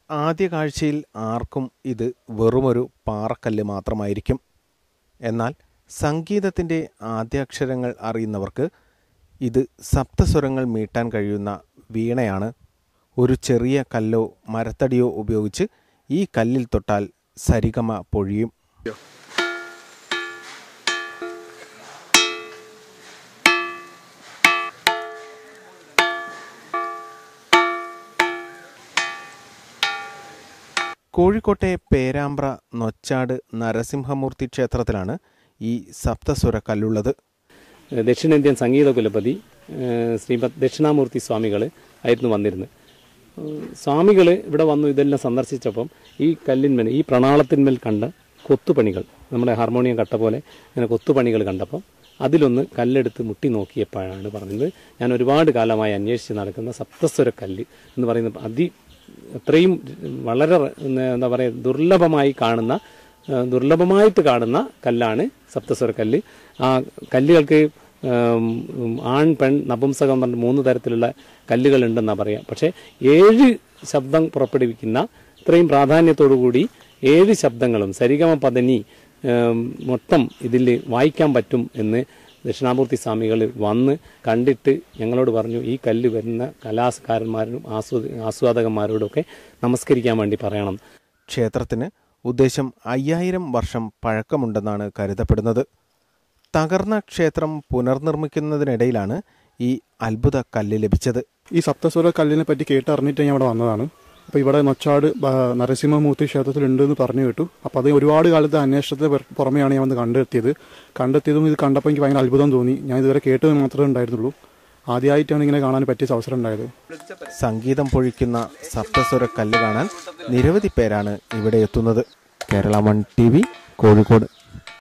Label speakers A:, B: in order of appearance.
A: ആദ്യ കാഴ്ചയിൽ ആർക്കും ഇത് വെറുമൊരു പാറക്കല്ല് മാത്രമായിരിക്കും എന്നാൽ സംഗീതത്തിൻ്റെ ആദ്യാക്ഷരങ്ങൾ അറിയുന്നവർക്ക് ഇത് സപ്തസ്വരങ്ങൾ മീട്ടാൻ കഴിയുന്ന വീണയാണ് ഒരു ചെറിയ കല്ലോ മരത്തടിയോ ഉപയോഗിച്ച് ഈ കല്ലിൽ തൊട്ടാൽ സരിഗമ പൊഴിയും കോഴിക്കോട്ടെ പേരാമ്പ്ര നൊച്ചാട് നരസിംഹമൂർത്തി ക്ഷേത്രത്തിലാണ് ഈ സപ്തസ്വര കല്ലുള്ളത്
B: ദക്ഷിണേന്ത്യൻ സംഗീത കുലപതി ഏഹ് ശ്രീമദ് ദക്ഷിണാമൂർത്തി സ്വാമികൾ ആയിരുന്നു വന്നിരുന്നത് സ്വാമികൾ ഇവിടെ വന്നു ഇതെല്ലാം സന്ദർശിച്ചപ്പം ഈ കല്ലിന്മേൽ ഈ പ്രണാളത്തിന്മേൽ കണ്ട കൊത്തുപണികൾ നമ്മുടെ ഹാർമോണിയം കട്ട പോലെ ഇങ്ങനെ കൊത്തുപണികൾ കണ്ടപ്പം അതിലൊന്ന് കല്ലെടുത്ത് മുട്ടി നോക്കിയപ്പോഴാണ് പറഞ്ഞത് ഞാൻ ഒരുപാട് കാലമായി അന്വേഷിച്ച് നടക്കുന്ന സപ്തസ്വര കല്ല് എന്ന് പറയുന്നത് അതി അത്രയും വളരെ എന്താ പറയുക ദുർലഭമായി കാണുന്ന ഏഹ് ദുർലഭമായിട്ട് കാണുന്ന കല്ലാണ് സപ്തസ്വര കല്ല് ആ കല്ലുകൾക്ക് ഉം, ആൺ പെൺ നപുംസകം എന്ന് പറഞ്ഞ മൂന്ന് തരത്തിലുള്ള കല്ലുകൾ ഉണ്ടെന്നാണ് പറയാം പക്ഷേ ഏഴ് ശബ്ദം പുറപ്പെടുവിക്കുന്ന ഇത്രയും പ്രാധാന്യത്തോടു കൂടി ഏഴ് ശബ്ദങ്ങളും സരിഗമ പദനി ഏം, മൊത്തം ഇതിൽ വായിക്കാൻ പറ്റും എന്ന് ദക്ഷിണാമൂർത്തി സ്വാമികൾ വന്ന് കണ്ടിട്ട് ഞങ്ങളോട് പറഞ്ഞു ഈ കല്ല് വരുന്ന കലാകാരന്മാരും ആസ്വദ ആസ്വാദകന്മാരോടൊക്കെ നമസ്കരിക്കാൻ വേണ്ടി പറയണം
A: ക്ഷേത്രത്തിന് ഉദ്ദേശം അയ്യായിരം വർഷം പഴക്കമുണ്ടെന്നാണ് കരുതപ്പെടുന്നത് തകർന്ന ക്ഷേത്രം പുനർനിർമ്മിക്കുന്നതിനിടയിലാണ് ഈ അത്ഭുത കല്ല് ലഭിച്ചത്
C: ഈ സപ്തസ്വര കല്ലിനെ പറ്റി കേട്ടറിഞ്ഞിട്ട് ഞാൻ ഇവിടെ വന്നതാണ് അപ്പോൾ ഇവിടെ നൊച്ചാട് ബ- നരസിംഹമൂർത്തി ക്ഷേത്രത്തിൽ ഉണ്ട് എന്ന് പറഞ്ഞു കേട്ടു അപ്പോൾ അത് ഒരുപാട് കാലത്തെ അന്വേഷണത്തിന് പുറ- പുറമെയാണ് ഞാൻ വന്ന് കണ്ടെത്തിയത് കണ്ടെത്തിയതും ഇത് കണ്ടപ്പോൾ എനിക്ക് ഭയങ്കര അത്ഭുതം തോന്നി ഞാൻ ഇതുവരെ കേട്ടത് മാത്രമേ ഉണ്ടായിരുന്നുള്ളൂ ആദ്യമായിട്ടാണ് ഇങ്ങനെ കാണാൻ പറ്റിയ അവസരം ഉണ്ടായത്
A: സംഗീതം പൊഴിക്കുന്ന സപ്തസ്വര കല്ല് കാണാൻ നിരവധി പേരാണ് ഇവിടെ എത്തുന്നത് Kerala one T V Kozhikode